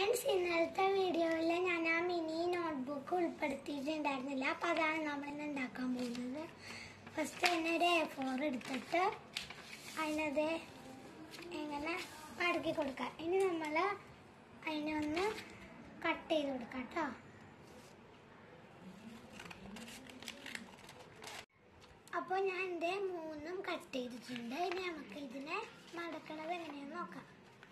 friends ഇന്നലത്തെ വീഡിയോയിൽ ഞാൻ ആ മിനി നോട്ട്ബുക്ക് ഉൾപ്പെടുത്തിയിട്ടുണ്ടായിരുന്നില്ല അപ്പോൾ അതാണ് നമ്മളിന്ന് ഉണ്ടാക്കാൻ പോകുന്നത് ഫസ്റ്റ് തന്നെ ഒരു എ ഫോർ എടുത്തിട്ട് അതിനത് ഇങ്ങനെ മടക്കി കൊടുക്കാം ഇനി നമ്മൾ അതിനെ ഒന്ന് കട്ട് ചെയ്ത് കൊടുക്കാം കേട്ടോ അപ്പോൾ ഞാൻ എൻ്റെ മൂന്നും കട്ട് ചെയ്തിട്ടുണ്ട് ഇനി നമുക്ക് ഇതിനെ മടക്കണത് എങ്ങനെയാണെന്ന് നോക്കാം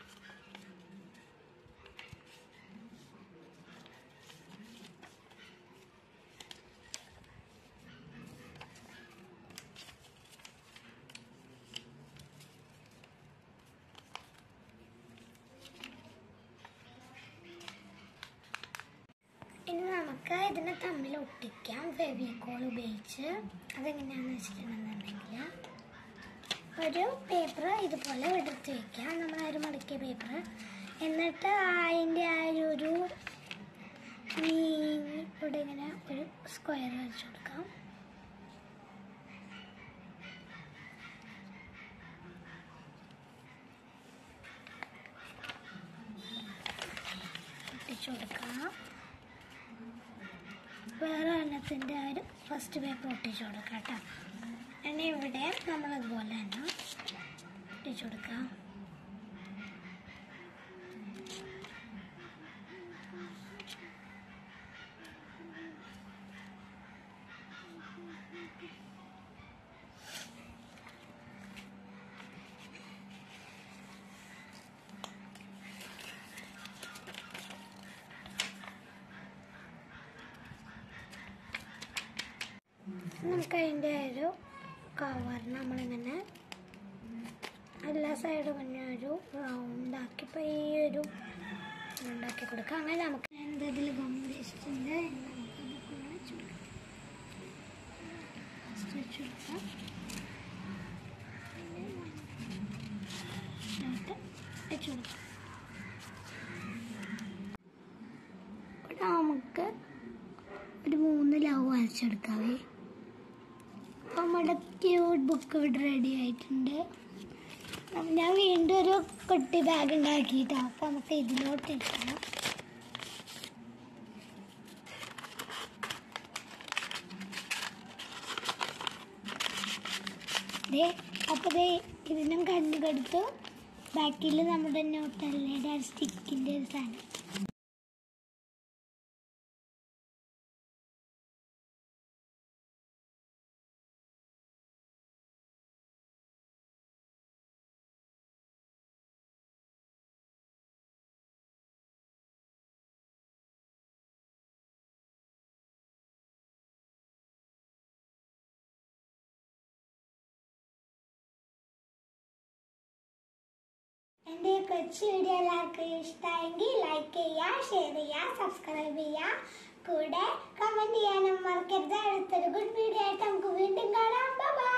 ഇനി നമുക്ക് ഇതിനെ തമ്മിൽ ഒട്ടിക്കാം ഫെവിക്കോൾ ഉപയോഗിച്ച് അതെങ്ങനെയാണെന്ന് വെച്ചിട്ടുണ്ടെന്നുണ്ടെങ്കിൽ ഒരു പേപ്പർ ഇതുപോലെ എടുത്ത് വയ്ക്കാം നമ്മൾ ആ ഒരു മടക്കിയ പേപ്പർ എന്നിട്ട് അതിൻ്റെ ആ ഒരു ഒരു നീങ്ങി ഇവിടെ ഇങ്ങനെ ഒരു സ്ക്വയർ വരച്ചു കൊടുക്കാം ഒട്ടിച്ചു കൊടുക്കാം വേറെ എണ്ണത്തിൻ്റെ ആ ഒരു ഫസ്റ്റ് പേപ്പർ ഒട്ടിച്ചു കൊടുക്കാം കേട്ടോ ഇനി ഇവിടെ നമ്മളതുപോലെ തന്നെ ഒട്ടിച്ചു കൊടുക്കാം നമുക്ക് അതിൻ്റെ ഒരു കവർ നമ്മളിങ്ങനെ എല്ലാ സൈഡും ഇങ്ങനെ ഒരു റൗണ്ട് ആക്കി ഇപ്പോൾ ഈ ഒരു ഉണ്ടാക്കി കൊടുക്കാം അങ്ങനെ നമുക്ക് ഞാനിത് ഇതിൽ ഗം ഉദ്ദേശിച്ചിട്ടുണ്ട് നമുക്കത് വെച്ച് കൊടുക്കാം First വെച്ച് കൊടുക്കാം എന്നിട്ട് വെച്ച് കൊടുക്കാം ഇവിടെ നമുക്ക് ഒരു മൂന്ന് ലവ് വരച്ചെടുക്കാവേ അപ്പം നമ്മുടെ ക്യൂട്ട് ബുക്ക് ഇവിടെ റെഡി ആയിട്ടുണ്ട് അപ്പം ഞാൻ വീണ്ടും ഒരു കുട്ടി ബാഗ് ഉണ്ടാക്കിയിട്ടാണ് അപ്പം നമുക്ക് ഇതിലോട്ട് ഇടണം ദേ അപ്പോൾ ദേ ഇതിനും കണ്ണു കൊടുത്തു ബാക്കിൽ നമ്മുടെ നോട്ടല്ലേ സ്റ്റിക്കിൻ്റെ ഒരു സാധനം എൻ്റെ ഈ കൊച്ചു വീഡിയോ എല്ലാവർക്കും ഇഷ്ടമായെങ്കിൽ ലൈക്ക് ചെയ്യുക ഷെയർ ചെയ്യുക സബ്സ്ക്രൈബ് ചെയ്യുക കൂടെ കമൻറ്റ് ചെയ്യാനും മറക്കരുത് അടുത്തൊരു ഗുഡ് വീഡിയോ ആയിട്ട് നമുക്ക് വീണ്ടും കാണാം ബൈ